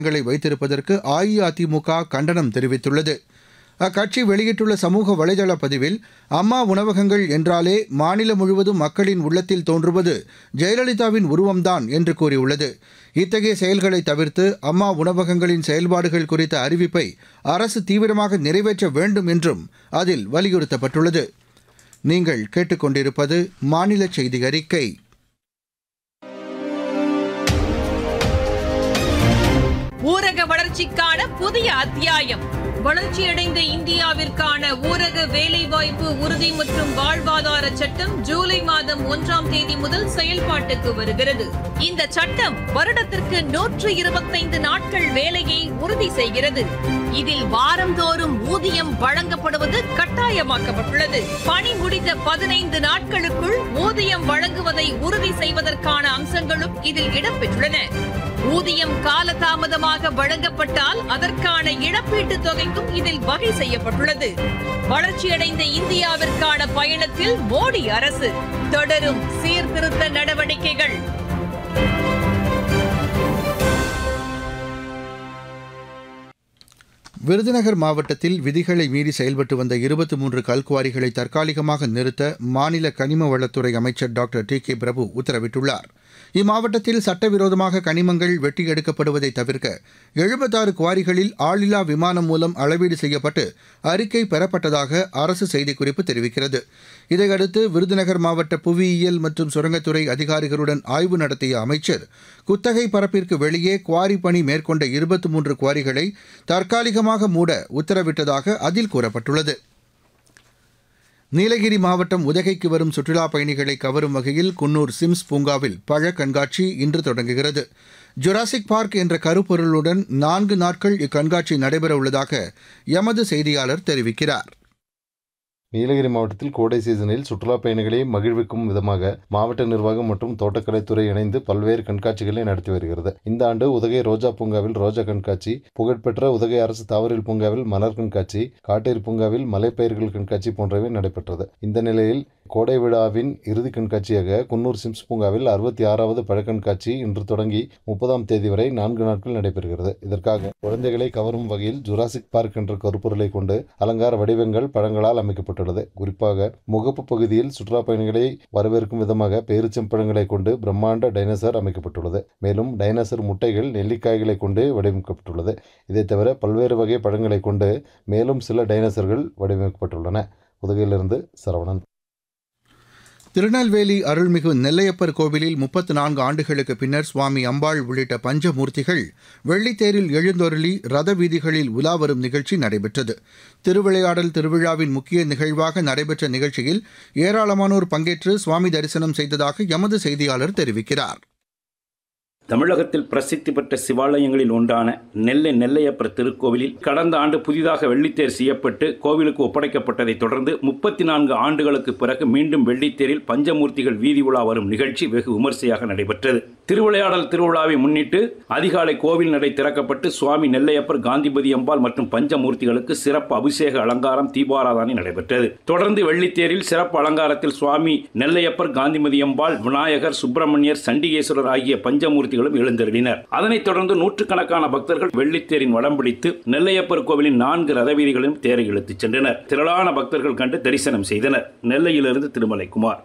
களை வைத்திருப்பதற்கு அஇஅதிமுக கண்டனம் தெரிவித்துள்ளது அக்கட்சி வெளியிட்டுள்ள சமூக வலைதள பதிவில் அம்மா உணவகங்கள் என்றாலே மாநிலம் முழுவதும் மக்களின் உள்ளத்தில் தோன்றுவது ஜெயலலிதாவின் உருவம்தான் என்று கூறியுள்ளது இத்தகைய செயல்களை தவிர்த்து அம்மா உணவகங்களின் செயல்பாடுகள் குறித்த அறிவிப்பை அரசு தீவிரமாக நிறைவேற்ற வேண்டும் என்றும் அதில் வலியுறுத்தப்பட்டுள்ளது நீங்கள் கேட்டுக்கொண்டிருப்பது மாநில செய்தி அறிக்கை ஊரக வளர்ச்சிக்கான புதிய அத்தியாயம் வளர்ச்சியடைந்த இந்தியாவிற்கான ஊரக வேலைவாய்ப்பு உறுதி மற்றும் வாழ்வாதார சட்டம் ஜூலை மாதம் ஒன்றாம் தேதி முதல் செயல்பாட்டுக்கு வருகிறது இந்த சட்டம் வருடத்திற்கு நூற்று இருபத்தைந்து நாட்கள் வேலையை உறுதி செய்கிறது இதில் வாரந்தோறும் ஊதியம் வழங்கப்படுவது கட்டாயமாக்கப்பட்டுள்ளது பணி முடிந்த பதினைந்து நாட்களுக்குள் ஊதியம் வழங்குவதை உறுதி செய்வதற்கான அம்சங்களும் இதில் இடம்பெற்றுள்ளன ஊதியம் காலதாமதமாக வழங்கப்பட்டால் அதற்கான இழப்பீட்டுத் தொகைக்கும் இதில் வகை செய்யப்பட்டுள்ளது வளர்ச்சியடைந்த இந்தியாவிற்கான பயணத்தில் மோடி அரசு தொடரும் சீர்திருத்த நடவடிக்கைகள் விருதுநகர் மாவட்டத்தில் விதிகளை மீறி செயல்பட்டு வந்த இருபத்தி மூன்று கல்குவாரிகளை தற்காலிகமாக நிறுத்த மாநில கனிம வளத்துறை அமைச்சர் டாக்டர் டி கே பிரபு உத்தரவிட்டுள்ளார் இம்மாவட்டத்தில் சட்டவிரோதமாக கனிமங்கள் வெட்டி எடுக்கப்படுவதை தவிர்க்க எழுபத்தாறு குவாரிகளில் ஆளில்லா விமானம் மூலம் அளவீடு செய்யப்பட்டு அறிக்கை பெறப்பட்டதாக அரசு செய்திக்குறிப்பு தெரிவிக்கிறது இதையடுத்து விருதுநகர் மாவட்ட புவியியல் மற்றும் சுரங்கத்துறை அதிகாரிகளுடன் ஆய்வு நடத்திய அமைச்சர் குத்தகை பரப்பிற்கு வெளியே குவாரி பணி மேற்கொண்ட இருபத்தி மூன்று குவாரிகளை தற்காலிகமாக மூட உத்தரவிட்டதாக அதில் கூறப்பட்டுள்ளது நீலகிரி மாவட்டம் உதகைக்கு வரும் சுற்றுலாப் பயணிகளை கவரும் வகையில் குன்னூர் சிம்ஸ் பூங்காவில் பழ கண்காட்சி இன்று தொடங்குகிறது ஜுராசிக் பார்க் என்ற கருப்பொருளுடன் நான்கு நாட்கள் இக்கண்காட்சி நடைபெற உள்ளதாக எமது செய்தியாளர் தெரிவிக்கிறார் நீலகிரி மாவட்டத்தில் கோடை சீசனில் சுற்றுலா பயணிகளை மகிழ்விக்கும் விதமாக மாவட்ட நிர்வாகம் மற்றும் தோட்டக்கலைத்துறை இணைந்து பல்வேறு கண்காட்சிகளை நடத்தி வருகிறது இந்த ஆண்டு உதகை ரோஜா பூங்காவில் ரோஜா கண்காட்சி புகழ்பெற்ற உதகை அரசு தாவரில் பூங்காவில் மலர் கண்காட்சி காட்டேரி பூங்காவில் மலைப்பயிர்கள் கண்காட்சி போன்றவை நடைபெற்றது இந்த நிலையில் கோடை விழாவின் இறுதி கண்காட்சியாக குன்னூர் சிம்ஸ் பூங்காவில் அறுபத்தி ஆறாவது பழக்கண்காட்சி இன்று தொடங்கி முப்பதாம் தேதி வரை நான்கு நாட்கள் நடைபெறுகிறது இதற்காக குழந்தைகளை கவரும் வகையில் ஜுராசிக் பார்க் என்ற கருப்பொருளை கொண்டு அலங்கார வடிவங்கள் பழங்களால் அமைக்கப்பட்டுள்ளது குறிப்பாக முகப்பு பகுதியில் சுற்றுலா பயணிகளை வரவேற்கும் விதமாக பேரிச்சம்பழங்களை கொண்டு பிரம்மாண்ட டைனோசர் அமைக்கப்பட்டுள்ளது மேலும் டைனோசர் முட்டைகள் நெல்லிக்காய்களை கொண்டு வடிவமைக்கப்பட்டுள்ளது இதைத் தவிர பல்வேறு வகை பழங்களை கொண்டு மேலும் சில டைனோசர்கள் வடிவமைக்கப்பட்டுள்ளன உதகையிலிருந்து சரவணன் திருநெல்வேலி அருள்மிகு நெல்லையப்பர் கோவிலில் முப்பத்து நான்கு ஆண்டுகளுக்கு பின்னர் சுவாமி அம்பாள் உள்ளிட்ட பஞ்சமூர்த்திகள் வெள்ளித்தேரில் எழுந்தொருளி ரத வீதிகளில் உலா வரும் நிகழ்ச்சி நடைபெற்றது திருவிளையாடல் திருவிழாவின் முக்கிய நிகழ்வாக நடைபெற்ற நிகழ்ச்சியில் ஏராளமானோர் பங்கேற்று சுவாமி தரிசனம் செய்ததாக எமது செய்தியாளர் தெரிவிக்கிறார் தமிழகத்தில் பிரசித்தி பெற்ற சிவாலயங்களில் ஒன்றான நெல்லை நெல்லையப்பர் திருக்கோவிலில் கடந்த ஆண்டு புதிதாக வெள்ளித்தேர் செய்யப்பட்டு கோவிலுக்கு ஒப்படைக்கப்பட்டதைத் தொடர்ந்து முப்பத்தி நான்கு ஆண்டுகளுக்கு பிறகு மீண்டும் வெள்ளித்தேரில் பஞ்சமூர்த்திகள் வீதி உலா வரும் நிகழ்ச்சி வெகு விமர்சையாக நடைபெற்றது திருவிளையாடல் திருவிழாவை முன்னிட்டு அதிகாலை கோவில் நடை திறக்கப்பட்டு சுவாமி நெல்லையப்பர் காந்திபதி அம்பாள் மற்றும் பஞ்சமூர்த்திகளுக்கு சிறப்பு அபிஷேக அலங்காரம் தீபாராதனை நடைபெற்றது தொடர்ந்து வெள்ளித்தேரில் சிறப்பு அலங்காரத்தில் சுவாமி நெல்லையப்பர் காந்திமதி அம்பாள் விநாயகர் சுப்பிரமணியர் சண்டிகேஸ்வரர் ஆகிய பஞ்சமூர்த்திகளும் எழுந்தருளினர் அதனைத் தொடர்ந்து நூற்றுக்கணக்கான பக்தர்கள் வெள்ளித்தேரின் வடம் பிடித்து நெல்லையப்பர் கோவிலின் நான்கு ரதவீதிகளையும் தேரை இழுத்துச் சென்றனர் திரளான பக்தர்கள் கண்டு தரிசனம் செய்தனர் நெல்லையிலிருந்து திருமலைக்குமார்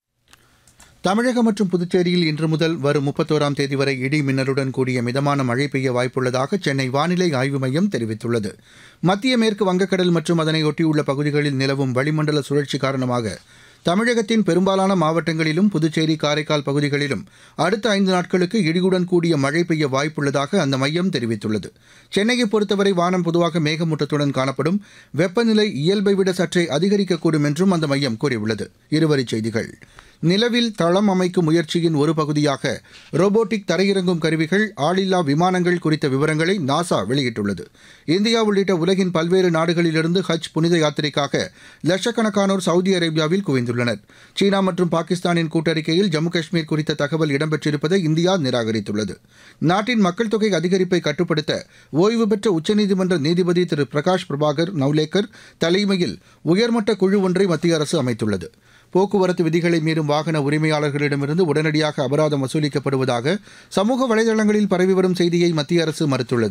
தமிழகம் மற்றும் புதுச்சேரியில் இன்று முதல் வரும் முப்பத்தோராம் தேதி வரை இடி மின்னலுடன் கூடிய மிதமான மழை பெய்ய வாய்ப்புள்ளதாக சென்னை வானிலை ஆய்வு மையம் தெரிவித்துள்ளது மத்திய மேற்கு வங்கக்கடல் மற்றும் அதனை ஒட்டியுள்ள பகுதிகளில் நிலவும் வளிமண்டல சுழற்சி காரணமாக தமிழகத்தின் பெரும்பாலான மாவட்டங்களிலும் புதுச்சேரி காரைக்கால் பகுதிகளிலும் அடுத்த ஐந்து நாட்களுக்கு இடியுடன் கூடிய மழை பெய்ய வாய்ப்புள்ளதாக அந்த மையம் தெரிவித்துள்ளது சென்னையை பொறுத்தவரை வானம் பொதுவாக மேகமூட்டத்துடன் காணப்படும் வெப்பநிலை இயல்பை விட சற்றே அதிகரிக்கக்கூடும் என்றும் அந்த மையம் கூறியுள்ளது இருவரிச் செய்திகள் நிலவில் தளம் அமைக்கும் முயற்சியின் ஒரு பகுதியாக ரோபோட்டிக் தரையிறங்கும் கருவிகள் ஆளில்லா விமானங்கள் குறித்த விவரங்களை நாசா வெளியிட்டுள்ளது இந்தியா உள்ளிட்ட உலகின் பல்வேறு நாடுகளிலிருந்து ஹஜ் புனித யாத்திரைக்காக லட்சக்கணக்கானோர் சவுதி அரேபியாவில் குவிந்துள்ளனர் சீனா மற்றும் பாகிஸ்தானின் கூட்டறிக்கையில் ஜம்மு காஷ்மீர் குறித்த தகவல் இடம்பெற்றிருப்பதை இந்தியா நிராகரித்துள்ளது நாட்டின் மக்கள் தொகை அதிகரிப்பை கட்டுப்படுத்த ஓய்வு பெற்ற உச்சநீதிமன்ற நீதிபதி திரு பிரகாஷ் பிரபாகர் நவ்லேக்கர் தலைமையில் உயர்மட்ட குழு ஒன்றை மத்திய அரசு அமைத்துள்ளது போக்குவரத்து விதிகளை மீறும் வாகன உரிமையாளர்களிடமிருந்து உடனடியாக அபராதம் வசூலிக்கப்படுவதாக சமூக வலைதளங்களில் பரவி வரும் செய்தியை மத்திய அரசு மறுத்துள்ளது